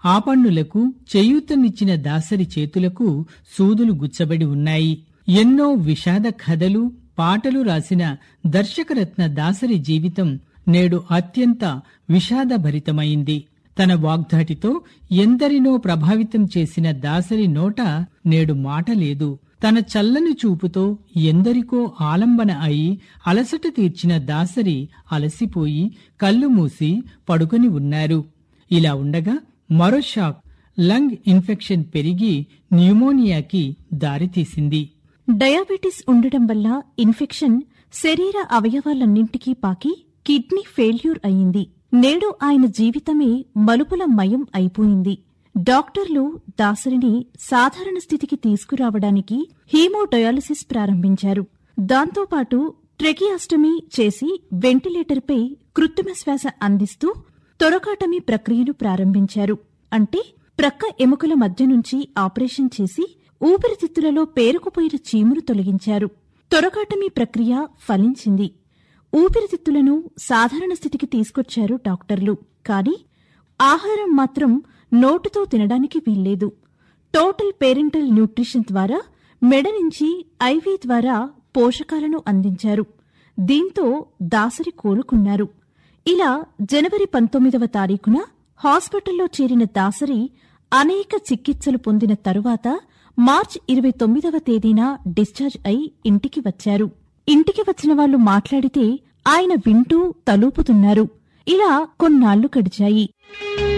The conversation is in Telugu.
ఆపన్నులకు చేయూతనిచ్చిన దాసరి చేతులకు సూదులు గుచ్చబడి ఉన్నాయి ఎన్నో విషాద కథలు పాటలు రాసిన దర్శకరత్న దాసరి జీవితం నేడు అత్యంత విషాదభరితమైంది తన వాగ్దాటితో ఎందరినో ప్రభావితం చేసిన దాసరి నోట నేడు మాట లేదు తన చల్లని చూపుతో ఎందరికో ఆలంబన అయి అలసట తీర్చిన దాసరి అలసిపోయి కళ్ళు మూసి పడుకొని ఉన్నారు ఇలా ఉండగా మరో షాక్ లంగ్ ఇన్ఫెక్షన్ పెరిగి న్యూమోనియాకి దారితీసింది డయాబెటిస్ ఉండడం వల్ల ఇన్ఫెక్షన్ శరీర అవయవాలన్నింటికీ పాకి కిడ్నీ ఫెయిల్యూర్ అయింది నేడు ఆయన జీవితమే మలుపుల మయం అయిపోయింది డాక్టర్లు దాసరిని సాధారణ స్థితికి తీసుకురావడానికి హీమోడయాలసిస్ ప్రారంభించారు దాంతోపాటు ట్రెకియాస్టమీ చేసి వెంటిలేటర్పై కృత్రిమ శ్వాస అందిస్తూ తొరకాటమీ ప్రక్రియను ప్రారంభించారు అంటే ప్రక్క ఎముకల మధ్య నుంచి ఆపరేషన్ చేసి ఊపిరితిత్తులలో పేరుకుపోయిన చీమును తొలగించారు తొరకాటమీ ప్రక్రియ ఫలించింది ఊపిరితిత్తులను సాధారణ స్థితికి తీసుకొచ్చారు డాక్టర్లు కాని ఆహారం మాత్రం నోటుతో తినడానికి వీల్లేదు టోటల్ పేరెంటల్ న్యూట్రిషన్ ద్వారా మెడ నుంచి ఐవీ ద్వారా పోషకాలను అందించారు దీంతో దాసరి కోలుకున్నారు ఇలా జనవరి పంతొమ్మిదవ తారీఖున హాస్పిటల్లో చేరిన దాసరి అనేక చికిత్సలు పొందిన తరువాత మార్చ్ ఇరవై తొమ్మిదవ తేదీన డిశ్చార్జ్ అయి ఇంటికి వచ్చారు ఇంటికి వచ్చిన వాళ్లు మాట్లాడితే ఆయన వింటూ తలూపుతున్నారు ఇలా కొన్నాళ్లు గడిచాయి